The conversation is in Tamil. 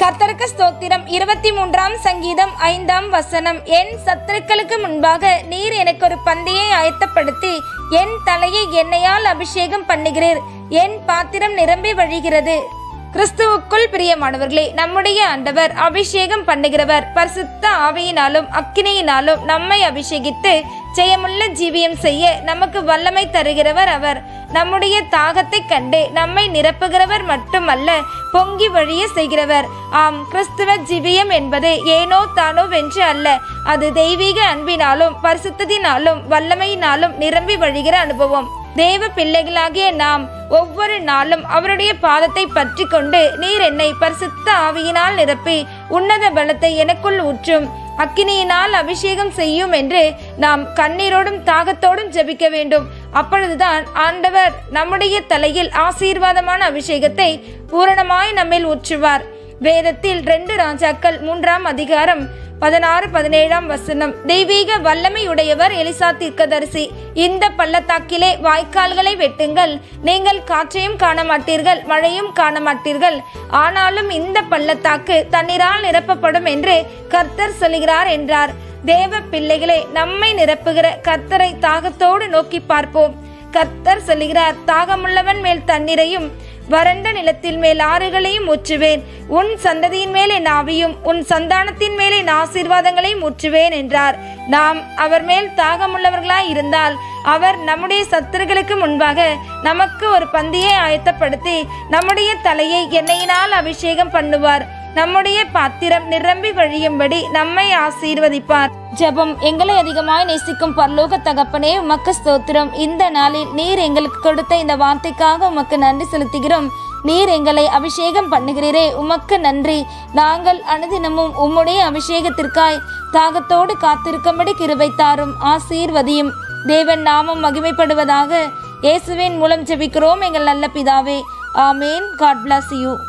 கர்த்தருக்கு ஸ்தோத்திரம் இருபத்தி மூன்றாம் சங்கீதம் ஐந்தாம் வசனம் என் சத்துருக்களுக்கு முன்பாக நீர் எனக்கு ஒரு பந்தியை ஆயத்தப்படுத்தி என் தலையை எண்ணெயால் அபிஷேகம் பண்ணுகிறீர் என் பாத்திரம் நிரம்பி வழிகிறது கிறிஸ்துவுக்குள் பிரியமானவர்களே நம்முடைய ஆண்டவர் அபிஷேகம் பண்ணுகிறவர் பரிசுத்த ஆவியினாலும் அக்கினியினாலும் நம்மை அபிஷேகித்து ஜெயமுள்ள ஜீவியம் செய்ய நமக்கு வல்லமை தருகிறவர் அவர் நம்முடைய தாகத்தை கண்டு நம்மை நிரப்புகிறவர் மட்டுமல்ல பொங்கி வழிய செய்கிறவர் ஆம் கிறிஸ்துவ ஜீவியம் என்பது ஏனோ தானோ வென்று அல்ல அது தெய்வீக அன்பினாலும் பரிசுத்தத்தினாலும் வல்லமையினாலும் நிரம்பி வழிகிற அனுபவம் தேவ பிள்ளைகளாகிய நாம் ஒவ்வொரு நாளும் அவருடைய பாதத்தை பற்றி கொண்டு நீர் என்னை பரிசுத்த ஆவியினால் நிரப்பி உன்னத பலத்தை எனக்குள் ஊற்றும் அக்கினியினால் அபிஷேகம் செய்யும் என்று நாம் கண்ணீரோடும் தாகத்தோடும் ஜெபிக்க வேண்டும் அப்பொழுதுதான் ஆண்டவர் நம்முடைய தலையில் ஆசீர்வாதமான அபிஷேகத்தை பூரணமாய் நம்மில் ஊற்றுவார் வேதத்தில் ரெண்டு ராஜாக்கள் மூன்றாம் அதிகாரம் பதினாறு பதினேழாம் வசனம் தெய்வீக வல்லமை உடையவர் எலிசா தீர்க்கதரிசி இந்த பள்ளத்தாக்கிலே வாய்க்கால்களை வெட்டுங்கள் நீங்கள் காற்றையும் காண மாட்டீர்கள் மழையும் காண மாட்டீர்கள் ஆனாலும் இந்த பள்ளத்தாக்கு தண்ணீரால் நிரப்பப்படும் என்று கர்த்தர் சொல்கிறார் என்றார் தேவ பிள்ளைகளே நம்மை நிரப்புகிற கர்த்தரை தாகத்தோடு நோக்கி பார்ப்போம் கர்த்தர் சொல்கிறார் தாகமுள்ளவன் மேல் தண்ணீரையும் வறண்ட நிலத்தின் மேல் ஆறுகளையும் ஊற்றுவேன் உன் சந்ததியின் மேல் என் ஆவியும் உன் சந்தானத்தின் மேல் என் ஆசீர்வாதங்களையும் ஊற்றுவேன் என்றார் நாம் அவர் மேல் தாகமுள்ளவர்களாய் இருந்தால் அவர் நம்முடைய சத்துருக்களுக்கு முன்பாக நமக்கு ஒரு பந்தியை ஆயத்தப்படுத்தி நம்முடைய தலையை எண்ணெயினால் அபிஷேகம் பண்ணுவார் நம்முடைய பாத்திரம் நிரம்பி வழியும்படி நம்மை ஆசீர்வதிப்பார் ஜெபம் எங்களை அதிகமாய் நேசிக்கும் பரலோக தகப்பனே உமக்கு ஸ்தோத்திரம் இந்த நாளில் நீர் எங்களுக்கு கொடுத்த இந்த வார்த்தைக்காக உமக்கு நன்றி செலுத்துகிறோம் நீர் எங்களை அபிஷேகம் பண்ணுகிறீரே உமக்கு நன்றி நாங்கள் அனுதினமும் உம்முடைய அபிஷேகத்திற்காய் தாகத்தோடு காத்திருக்கும்படி கிருபை தாரும் ஆசீர்வதியும் தேவன் நாமம் மகிமைப்படுவதாக இயேசுவின் மூலம் ஜெபிக்கிறோம் எங்கள் நல்ல பிதாவே ஆமேன் காட் bless யூ